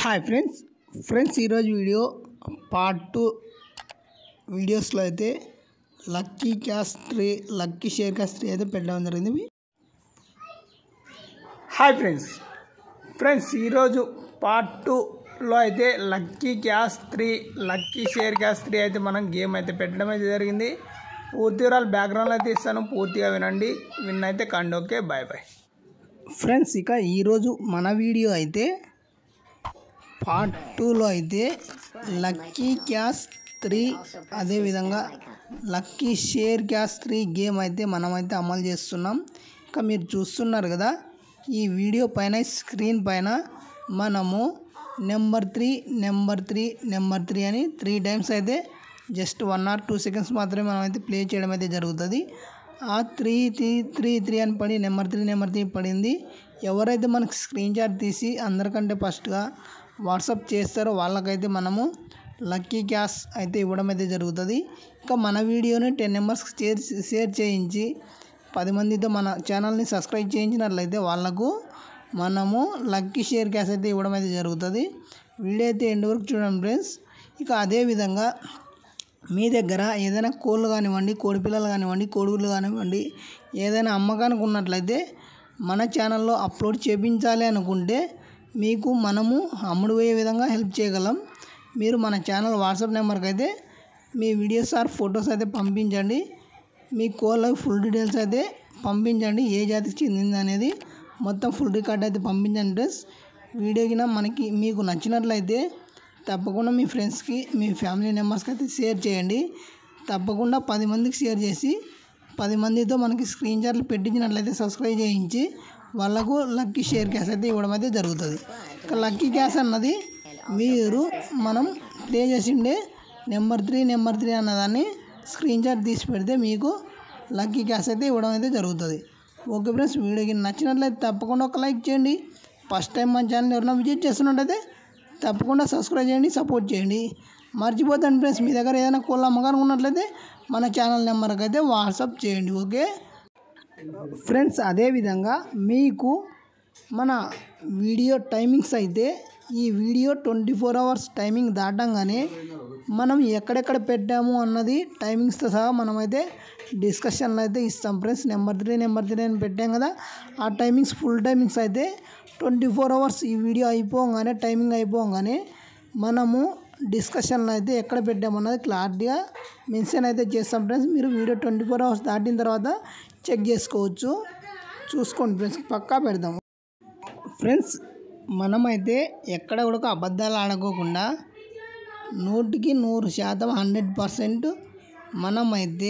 hi friends friends ఈరోజు video part two వీడియోస్లో అయితే lucky cash three lucky share cash three అయితే పెట్టడం జరిగింది హాయ్ ఫ్రెండ్స్ ఫ్రెండ్స్ ఈరోజు పార్ట్ టూలో అయితే lucky cash three lucky share cash three అయితే మనం గేమ్ అయితే పెట్టడం అయితే జరిగింది పూర్తి వివరాలు బ్యాక్గ్రౌండ్లో అయితే ఇస్తాను పూర్తిగా వినండి విన్ అయితే కండి ఓకే బాయ్ బాయ్ ఫ్రెండ్స్ ఇక ఈరోజు మన వీడియో అయితే పార్ట్ టూలో అయితే లక్కీ క్యాష్ త్రీ అదేవిధంగా lucky share cash three game అయితే మనమైతే అమలు చేస్తున్నాం ఇంకా మీరు చూస్తున్నారు కదా ఈ వీడియో పైన స్క్రీన్ పైన మనము number three number three number three అని త్రీ టైమ్స్ అయితే just one or two seconds మాత్రమే మనం అయితే ప్లే చేయడం అయితే జరుగుతుంది ఆ త్రీ త్రీ త్రీ త్రీ అని పడి నెంబర్ త్రీ నెంబర్ త్రీ పడింది ఎవరైతే మనకు స్క్రీన్ షాట్ తీసి అందరికంటే ఫస్ట్గా వాట్సాప్ చేస్తారో వాళ్ళకైతే మనము లక్కీ క్యాష్ అయితే ఇవ్వడం అయితే జరుగుతుంది ఇంకా మన వీడియోని టెన్ మెంబర్స్కి షేర్ షేర్ చేయించి పది మందితో మన ఛానల్ని సబ్స్క్రైబ్ చేయించినట్లయితే వాళ్ళకు మనము లక్కీ షేర్ క్యాష్ అయితే ఇవ్వడం అయితే జరుగుతుంది వీడియో అయితే ఎండ్ వరకు చూడండి ఫ్రెండ్స్ ఇక అదేవిధంగా మీ దగ్గర ఏదైనా కోళ్ళు కానివ్వండి కోడి పిల్లలు కానివ్వండి కోడిగుళ్ళు కానివ్వండి ఏదైనా అమ్మకానికి ఉన్నట్లయితే మన ఛానల్లో అప్లోడ్ చేపించాలి అనుకుంటే మీకు మనము అమ్ముడు పోయే విధంగా హెల్ప్ చేయగలం మీరు మన ఛానల్ వాట్సాప్ నెంబర్కి అయితే మీ వీడియోస్ ఆర్ ఫొటోస్ అయితే పంపించండి మీ కోళ్ళ ఫుల్ డీటెయిల్స్ అయితే పంపించండి ఏ జాతికి చెందింది అనేది మొత్తం ఫుల్ రికార్డ్ అయితే పంపించండి ఫ్రెండ్స్ వీడియో కింద మనకి మీకు నచ్చినట్లయితే తప్పకుండా మీ ఫ్రెండ్స్కి మీ ఫ్యామిలీ మెంబర్స్కి అయితే షేర్ చేయండి తప్పకుండా పది మందికి షేర్ చేసి పది మందితో మనకి స్క్రీన్ షాట్లు పెట్టించినట్లయితే సబ్స్క్రైబ్ చేయించి వాళ్ళకు లక్కీ షేర్ క్యాష్ అయితే ఇవ్వడం అయితే జరుగుతుంది ఇక లక్కీ క్యాష్ అన్నది మీరు మనం ప్లే చేసిండే నెంబర్ త్రీ నెంబర్ త్రీ అన్నదాన్ని స్క్రీన్ షాట్ తీసి పెడితే మీకు లక్కీ క్యాష్ అయితే ఇవ్వడం అయితే జరుగుతుంది ఓకే ఫ్రెండ్స్ వీడియోకి నచ్చినట్లయితే తప్పకుండా ఒక లైక్ చేయండి ఫస్ట్ టైం మన ఛానల్ ఎవరైనా విజిట్ చేస్తున్నట్టయితే తప్పకుండా సబ్స్క్రైబ్ చేయండి సపోర్ట్ చేయండి మర్చిపోతాను ఫ్రెండ్స్ మీ దగ్గర ఏదైనా కోళ్ళ అమ్మకానికి ఉన్నట్లయితే మన ఛానల్ నెంబర్కి అయితే వాట్సాప్ చేయండి ఓకే ఫ్రెండ్స్ అదేవిధంగా మీకు మన వీడియో టైమింగ్స్ అయితే ఈ video twenty four hours timing దాటంగానే మనం ఎక్కడెక్కడ పెట్టాము అన్నది టైమింగ్స్తో సహా మనమైతే డిస్కషన్లో అయితే ఇస్తాం friends number three number three అని పెట్టాం కదా ఆ టైమింగ్స్ ఫుల్ టైమింగ్స్ అయితే ట్వంటీ ఫోర్ అవర్స్ ఈ వీడియో అయిపోగానే టైమింగ్ అయిపోగానే మనము డిస్కషన్లో అయితే ఎక్కడ పెట్టామన్నది క్లారిటీగా మెన్షన్ అయితే చేస్తాం ఫ్రెండ్స్ మీరు వీడియో ట్వంటీ ఫోర్ అవర్స్ దాటిన తర్వాత చెక్ చేసుకోవచ్చు చూసుకోండి ఫ్రెండ్స్ పక్కా పెడదాం ఫ్రెండ్స్ మనమైతే ఎక్కడ కూడా అబద్ధాలు ఆడుకోకుండా నూటికి నూరు శాతం హండ్రెడ్ పర్సెంట్ మనమైతే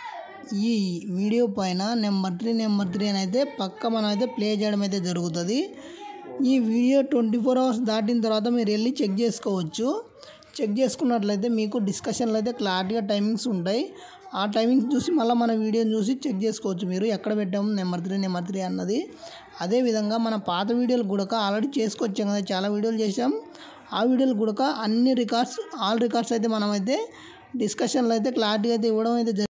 ఈ వీడియో పైన నెంబర్ త్రీ నెంబర్ త్రీ అని అయితే పక్క మనం అయితే ప్లే చేయడం అయితే జరుగుతుంది ఈ వీడియో ట్వంటీ ఫోర్ అవర్స్ దాటిన తర్వాత మీరు వెళ్ళి చెక్ చేసుకోవచ్చు చెక్ చేసుకున్నట్లయితే మీకు డిస్కషన్లో అయితే క్లారిటీగా టైమింగ్స్ ఉంటాయి ఆ టైమింగ్స్ చూసి మళ్ళీ మన వీడియోని చూసి చెక్ చేసుకోవచ్చు మీరు ఎక్కడ పెట్టాము నెంబర్ త్రీ నెంబర్ త్రీ అన్నది అదేవిధంగా మన పాత వీడియోలు కూడా ఆల్రెడీ చేసుకొచ్చాం కదా చాలా వీడియోలు చేసాం ఆ వీడియోలు కూడా అన్ని రికార్డ్స్ ఆల్ రికార్డ్స్ అయితే మనమైతే డిస్కషన్లో అయితే క్లారిటీ అయితే ఇవ్వడం అయితే జరి-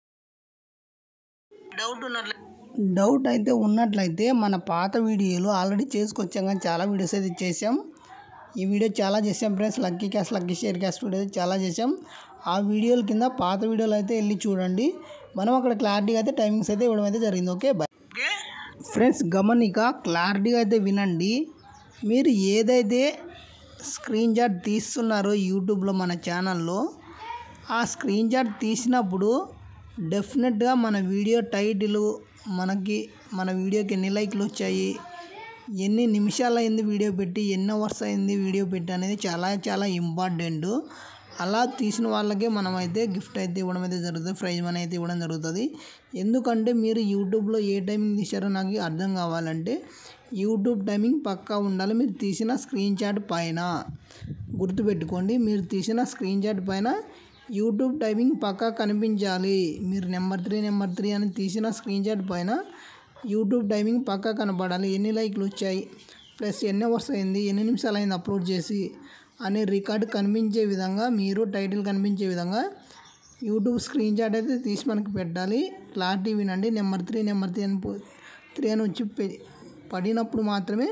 డౌట్ ఉన్నట్లయితే డౌట్ అయితే ఉన్నట్లయితే మన పాత వీడియోలు ఆల్రెడీ చేసుకొచ్చాం కానీ చాలా వీడియోస్ అయితే చేసాం ఈ వీడియో చాలా చేసాం friends lucky cash lucky share cash video అయితే చాలా చేసాం ఆ వీడియోల కింద పాత వీడియోలు అయితే వెళ్ళి చూడండి మనం అక్కడ క్లారిటీగా అయితే టైమింగ్స్ అయితే ఇవ్వడం అయితే జరిగింది ఓకే బాయ్ ఫ్రెండ్స్ గమనిక క్లారిటీగా అయితే వినండి మీరు ఏదైతే స్క్రీన్ షాట్ తీస్తున్నారో యూట్యూబ్లో మన ఛానల్లో ఆ స్క్రీన్ షాట్ తీసినప్పుడు డెఫినెట్గా మన వీడియో టైటిల్ మనకి మన వీడియోకి ఎన్ని లైక్లు వచ్చాయి ఎన్ని నిమిషాలు అయింది వీడియో పెట్టి ఎన్ని అవర్స్ అయింది వీడియో పెట్టి అనేది చాలా చాలా ఇంపార్టెంట్ అలా తీసిన వాళ్ళకే మనం అయితే గిఫ్ట్ అయితే ఇవ్వడం అయితే జరుగుతుంది ప్రైజ్ మనీ అయితే ఇవ్వడం జరుగుతుంది ఎందుకంటే మీరు యూట్యూబ్లో ఏ టైమింగ్ తీశారో నాకు అర్థం కావాలంటే యూట్యూబ్ టైమింగ్ పక్కా ఉండాలి మీరు తీసిన స్క్రీన్ షాట్ పైన గుర్తుపెట్టుకోండి మీరు తీసిన స్క్రీన్ షాట్ పైన యూట్యూబ్ టైమింగ్ పక్కా కనిపించాలి మీరు నెంబర్ త్రీ నెంబర్ త్రీ అని తీసిన స్క్రీన్ షాట్ పైన యూట్యూబ్ టైమింగ్ పక్కా కనపడాలి ఎన్ని లైక్లు వచ్చాయి ప్లస్ ఎన్ని అవర్స్ అయింది ఎన్ని నిమిషాలు అయింది అప్లోడ్ చేసి అనే రికార్డు కనిపించే విధంగా మీరు టైటిల్ కనిపించే విధంగా యూట్యూబ్ స్క్రీన్ షాట్ అయితే తీసి మనకి పెట్టాలి క్లారిటీ వినండి నెంబర్ త్రీ నెంబర్ త్రీ అని పో- త్రీ అని వచ్చి పె- పడినప్పుడు మాత్రమే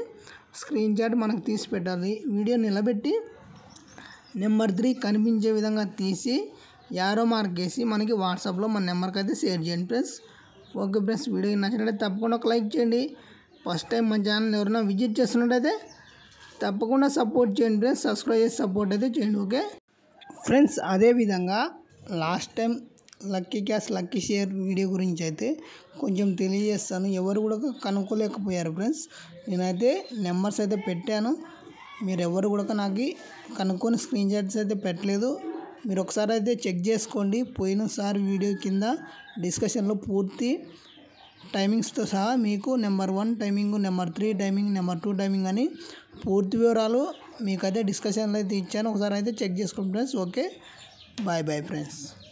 స్క్రీన్ షాట్ మనకు తీసి పెట్టాలి వీడియో నిలబెట్టి నెంబర్ త్రీ కనిపించే విధంగా తీసి యారో మార్క్ వేసి మనకి వాట్సాప్లో మన నెంబర్కి అయితే షేర్ చేయండి ఫ్రెండ్స్ ఓకే ఫ్రెండ్స్ వీడియో నచ్చినట్లయితే తప్పకుండా ఒక లైక్ చేయండి ఫస్ట్ టైం మన ఛానల్ ఎవరైనా విజిట్ చేస్తున్నట్టయితే తప్పకుండా సపోర్ట్ చేయండి ఫ్రెండ్స్ సబ్స్క్రైబ్ చేసి సపోర్ట్ అయితే చేయండి ఓకే ఫ్రెండ్స్ అదేవిధంగా last time lucky cash lucky share video గురించి అయితే కొంచెం తెలియజేస్తాను ఎవరు కూడా కనుక్కోలేకపోయారు ఫ్రెండ్స్ నేనైతే నెంబర్స్ అయితే పెట్టాను మీరు ఎవరు కూడా నాకు కనుక్కొని స్క్రీన్ షాట్స్ అయితే పెట్టలేదు మీరు ఒకసారి అయితే చెక్ చేసుకోండి పోయినసారి వీడియో కింద డిస్కషన్లో పూర్తి టైమింగ్స్తో సహా మీకు number one timing number three timing number two timing అని పూర్తి వివరాలు మీకైతే డిస్కషన్లో అయితే ఇచ్చాను ఒకసారి అయితే చెక్ చేసుకోండి friends okay bye bye friends